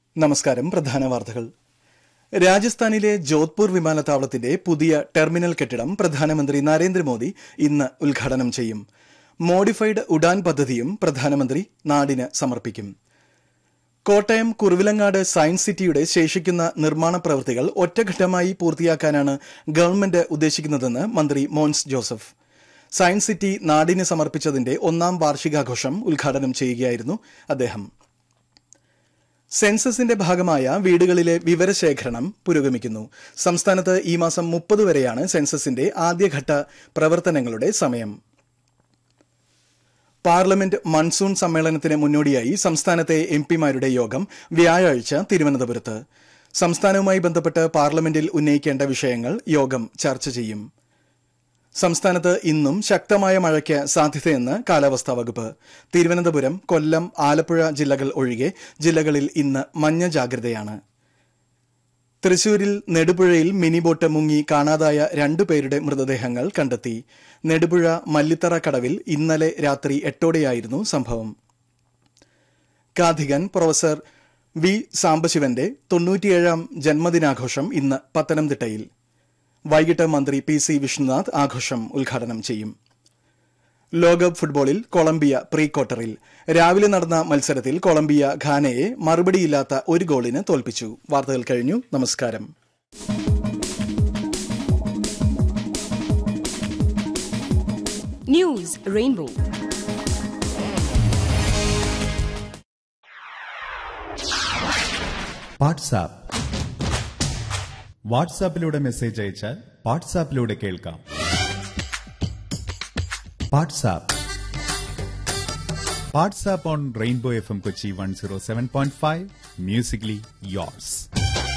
നമസ്കാരം പ്രധാന വാർത്തകൾ രാജസ്ഥാനിലെ ജോധ്പൂർ വിമാനത്താവളത്തിന്റെ പുതിയ ടെർമിനൽ കെട്ടിടം പ്രധാനമന്ത്രി നരേന്ദ്രമോദി ഇന്ന് ഉദ്ഘാടനം ചെയ്യും മോഡിഫൈഡ് ഉഡാൻ പദ്ധതിയും പ്രധാനമന്ത്രി നാടിന് സമർപ്പിക്കും കോട്ടയം കുറുവിലങ്ങാട് സയൻസ് സിറ്റിയുടെ ശേഷിക്കുന്ന നിർമ്മാണ പ്രവൃത്തികൾ ഒറ്റഘട്ടമായി പൂർത്തിയാക്കാനാണ് ഗവൺമെന്റ് ഉദ്ദേശിക്കുന്നതെന്ന് മന്ത്രി മോൻസ് ജോസഫ് സയൻസ് സിറ്റി നാടിന് സമർപ്പിച്ചതിന്റെ ഒന്നാം വാർഷികാഘോഷം ഉദ്ഘാടനം ചെയ്യുകയായിരുന്നു അദ്ദേഹം സെൻസസിന്റെ ഭാഗമായ വീടുകളിലെ വിവരശേഖരണം പുരോഗമിക്കുന്നു സംസ്ഥാനത്ത് ഈ മാസം മുപ്പത് വരെയാണ് സെൻസസിന്റെ ആദ്യഘട്ട പ്രവർത്തനങ്ങളുടെ സമയം പാർലമെന്റ് മൺസൂൺ സമ്മേളനത്തിന് മുന്നോടിയായി സംസ്ഥാനത്തെ എം പിമാരുടെ യോഗം വ്യാഴാഴ്ച തിരുവനന്തപുരത്ത് സംസ്ഥാനവുമായി ബന്ധപ്പെട്ട് പാർലമെന്റിൽ ഉന്നയിക്കേണ്ട വിഷയങ്ങൾ യോഗം ചർച്ച ചെയ്യും സംസ്ഥാനത്ത് ഇന്നും ശക്തമായ മഴയ്ക്ക് സാധ്യതയെന്ന് കാലാവസ്ഥാ വകുപ്പ് തിരുവനന്തപുരം കൊല്ലം ആലപ്പുഴ ജില്ലകൾ ഒഴികെ ജില്ലകളിൽ ഇന്ന് മഞ്ഞ ജാഗ്രതയാണ് തൃശൂരിൽ നെടുപുഴയിൽ മിനി ബോട്ട് മുങ്ങി കാണാതായ രണ്ടുപേരുടെ മൃതദേഹങ്ങൾ കണ്ടെത്തി നെടുപുഴ മല്ലിത്തറ കടവിൽ ഇന്നലെ രാത്രി എട്ടോടെയായിരുന്നു സംഭവം കാഥികൻ പ്രൊഫസർ വി സാംബശിവന്റെ തൊണ്ണൂറ്റിയേഴാം ജന്മദിനാഘോഷം ഇന്ന് പത്തനംതിട്ടയിൽ വൈകിട്ട് മന്ത്രി പി സി വിഷ്ണുനാഥ് ആഘോഷം ഉദ്ഘാടനം ചെയ്യും ലോകകപ്പ് ഫുട്ബോളിൽ കൊളംബിയ പ്രീ ക്വാർട്ടറിൽ രാവിലെ നടന്ന മത്സരത്തിൽ കൊളംബിയ ഘാനയെ മറുപടിയില്ലാത്ത ഒരു ഗോളിന് തോൽപ്പിച്ചു വാർത്തകൾ കഴിഞ്ഞു നമസ്കാരം News Rainbow. വാട്സാപ്പ് വാട്സാപ്പിലൂടെ മെസ്സേജ് അയച്ചാൽ വാട്സാപ്പിലൂടെ കേൾക്കാം WhatsApp WhatsApp on rainbow F M Kochi one zero seven point five musically yours